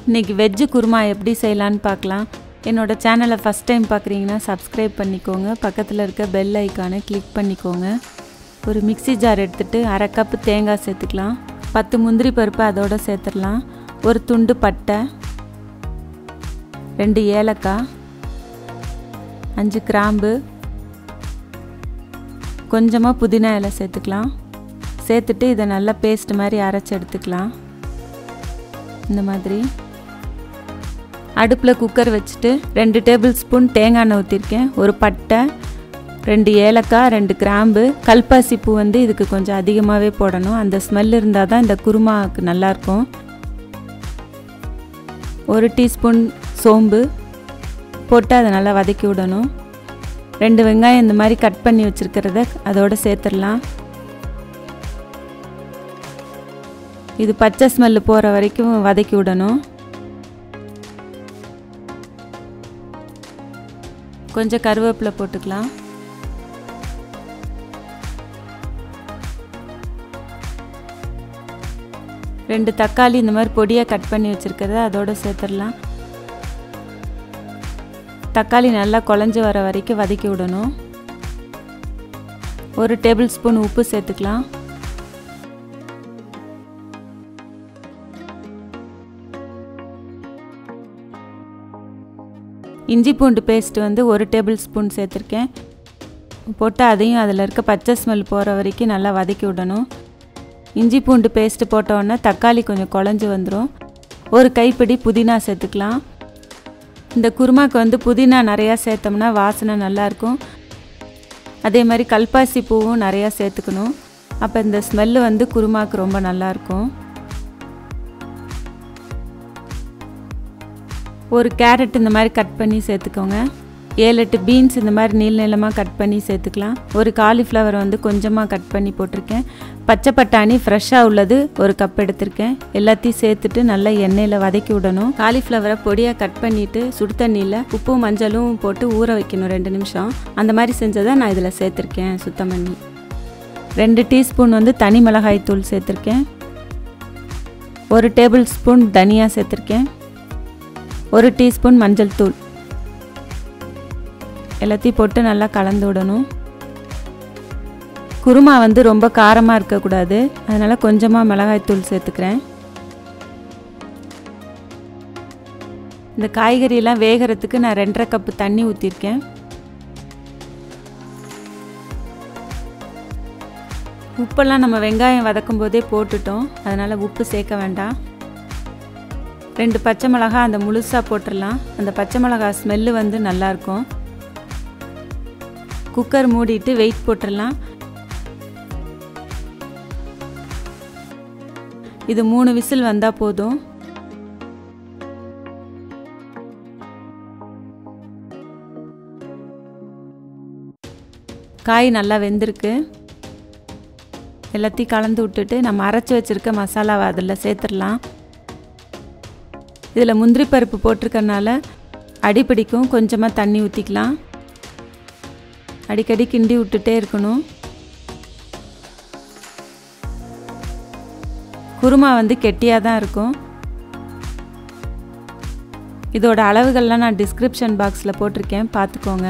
இன்றைக்கி வெஜ்ஜு குருமா எப்படி செய்யலான்னு பார்க்கலாம் என்னோட சேனலை ஃபஸ்ட் டைம் பார்க்குறீங்கன்னா சப்ஸ்கிரைப் பண்ணிக்கோங்க பக்கத்தில் இருக்க பெல் ஐக்கானை கிளிக் பண்ணிக்கோங்க ஒரு மிக்ஸி ஜார் எடுத்துகிட்டு அரை கப்பு தேங்காய் சேர்த்துக்கலாம் பத்து முந்திரி பருப்பு அதோட சேர்த்துடலாம் ஒரு துண்டு பட்டை ரெண்டு ஏலக்காய் அஞ்சு கிராம்பு கொஞ்சமாக புதினா இலை சேர்த்துக்கலாம் சேர்த்துட்டு இதை நல்லா பேஸ்ட் மாதிரி அரைச்சி எடுத்துக்கலாம் இந்த மாதிரி அடுப்பில் குக்கர் வச்சுட்டு ரெண்டு டேபிள் ஸ்பூன் தேங்காய் எண்ணெய் ஊற்றிருக்கேன் ஒரு பட்டை ரெண்டு ஏலக்காய் ரெண்டு கிராம்பு கல்பாசி பூ வந்து இதுக்கு கொஞ்சம் அதிகமாகவே போடணும் அந்த ஸ்மெல் இருந்தால் தான் இந்த குருமாவுக்கு நல்லாயிருக்கும் ஒரு டீஸ்பூன் சோம்பு போட்டு அதை நல்லா வதக்கி விடணும் ரெண்டு வெங்காயம் இந்த மாதிரி கட் பண்ணி வச்சுருக்கிறத அதோடு சேர்த்துடலாம் இது பச்சை ஸ்மெல்லு போகிற வரைக்கும் வதக்கி விடணும் கொஞ்சம் கருவேப்பிலை போட்டுக்கலாம் ரெண்டு தக்காளி இந்த மாதிரி பொடியாக கட் பண்ணி வச்சுருக்கிறத அதோடு சேர்த்துடலாம் தக்காளி நல்லா குழஞ்சி வர வரைக்கும் வதக்கி விடணும் ஒரு டேபிள் ஸ்பூன் உப்பு சேர்த்துக்கலாம் இஞ்சி பூண்டு பேஸ்ட் வந்து ஒரு டேபிள் ஸ்பூன் சேர்த்துருக்கேன் போட்டு அதையும் அதில் இருக்க பச்சை ஸ்மெல் போகிற வரைக்கும் நல்லா வதக்கி விடணும் இஞ்சி பூண்டு பேஸ்ட்டு போட்டோடனே தக்காளி கொஞ்சம் குழஞ்சி வந்துடும் ஒரு கைப்பிடி புதினா சேர்த்துக்கலாம் இந்த குருமாக்கு வந்து புதினா நிறையா சேர்த்தோம்னா வாசனை நல்லாயிருக்கும் அதே மாதிரி கல்பாசி பூவும் நிறையா சேர்த்துக்கணும் அப்போ இந்த ஸ்மெல்லு வந்து குருமாக்கு ரொம்ப நல்லாயிருக்கும் ஒரு கேரட் இந்த மாதிரி கட் பண்ணி சேர்த்துக்கோங்க ஏழு எட்டு பீன்ஸ் இந்த மாதிரி நீள நீளமாக கட் பண்ணி சேர்த்துக்கலாம் ஒரு காலிஃப்ளவர் வந்து கொஞ்சமாக கட் பண்ணி போட்டிருக்கேன் பச்சை பட்டாணி ஃப்ரெஷ்ஷாக உள்ளது ஒரு கப் எடுத்திருக்கேன் எல்லாத்தையும் சேர்த்துட்டு நல்லா எண்ணெயில் வதக்கி விடணும் காலிஃப்ளவரை பொடியாக கட் பண்ணிவிட்டு சுடு தண்ணியில் உப்பும் மஞ்சளும் போட்டு ஊற வைக்கணும் ரெண்டு நிமிஷம் அந்த மாதிரி செஞ்சதை நான் இதில் சேர்த்துருக்கேன் சுத்தம் பண்ணி ரெண்டு டீஸ்பூன் வந்து தனி மிளகாய் தூள் சேர்த்துருக்கேன் ஒரு டேபிள் ஸ்பூன் தனியா சேர்த்துருக்கேன் ஒரு டீஸ்பூன் மஞ்சள் தூள் எல்லாத்தையும் போட்டு நல்லா கலந்து விடணும் குருமா வந்து ரொம்ப காரமாக இருக்கக்கூடாது அதனால் கொஞ்சமாக மிளகாய்த்தூள் சேர்த்துக்கிறேன் இந்த காய்கறியெல்லாம் வேகிறதுக்கு நான் ரெண்டரை கப்பு தண்ணி ஊற்றிருக்கேன் உப்பெல்லாம் நம்ம வெங்காயம் வதக்கும் போதே போட்டுட்டோம் அதனால் உப்பு சேர்க்க வேண்டாம் ரெண்டு பச்சை மிளகா அந்த முழுசாக போட்டுடலாம் அந்த பச்சை மிளகா ஸ்மெல்லு வந்து நல்லாயிருக்கும் குக்கர் மூடிட்டு வெயிட் போட்டுடலாம் இது மூணு விசில் வந்தால் போதும் காய் நல்லா வெந்திருக்கு எல்லாத்தையும் கலந்து விட்டுட்டு நம்ம அரைச்சி வச்சுருக்க மசாலாவை அதில் சேர்த்துடலாம் இதில் முந்திரி பருப்பு போட்டிருக்கறனால அடிப்பிடிக்கும் கொஞ்சமாக தண்ணி ஊற்றிக்கலாம் அடிக்கடி கிண்டி விட்டுட்டே இருக்கணும் குருமா வந்து கெட்டியாக தான் இருக்கும் இதோட அளவுகள்லாம் நான் டிஸ்கிரிப்ஷன் பாக்ஸில் போட்டிருக்கேன் பார்த்துக்கோங்க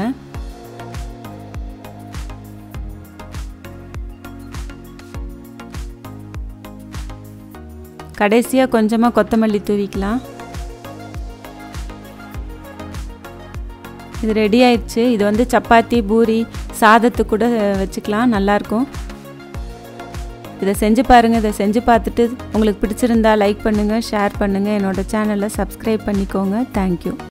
கடைசியாக கொஞ்சமாக கொத்தமல்லி தூவிக்கலாம் இது ரெடி ஆயிடுச்சு இது வந்து சப்பாத்தி பூரி சாதத்து கூட வச்சுக்கலாம் நல்லாயிருக்கும் இதை செஞ்சு பாருங்கள் இதை செஞ்சு பார்த்துட்டு உங்களுக்கு பிடிச்சிருந்தா லைக் பண்ணுங்கள் ஷேர் பண்ணுங்கள் என்னோடய சேனலை சப்ஸ்கிரைப் பண்ணிக்கோங்க தேங்க்யூ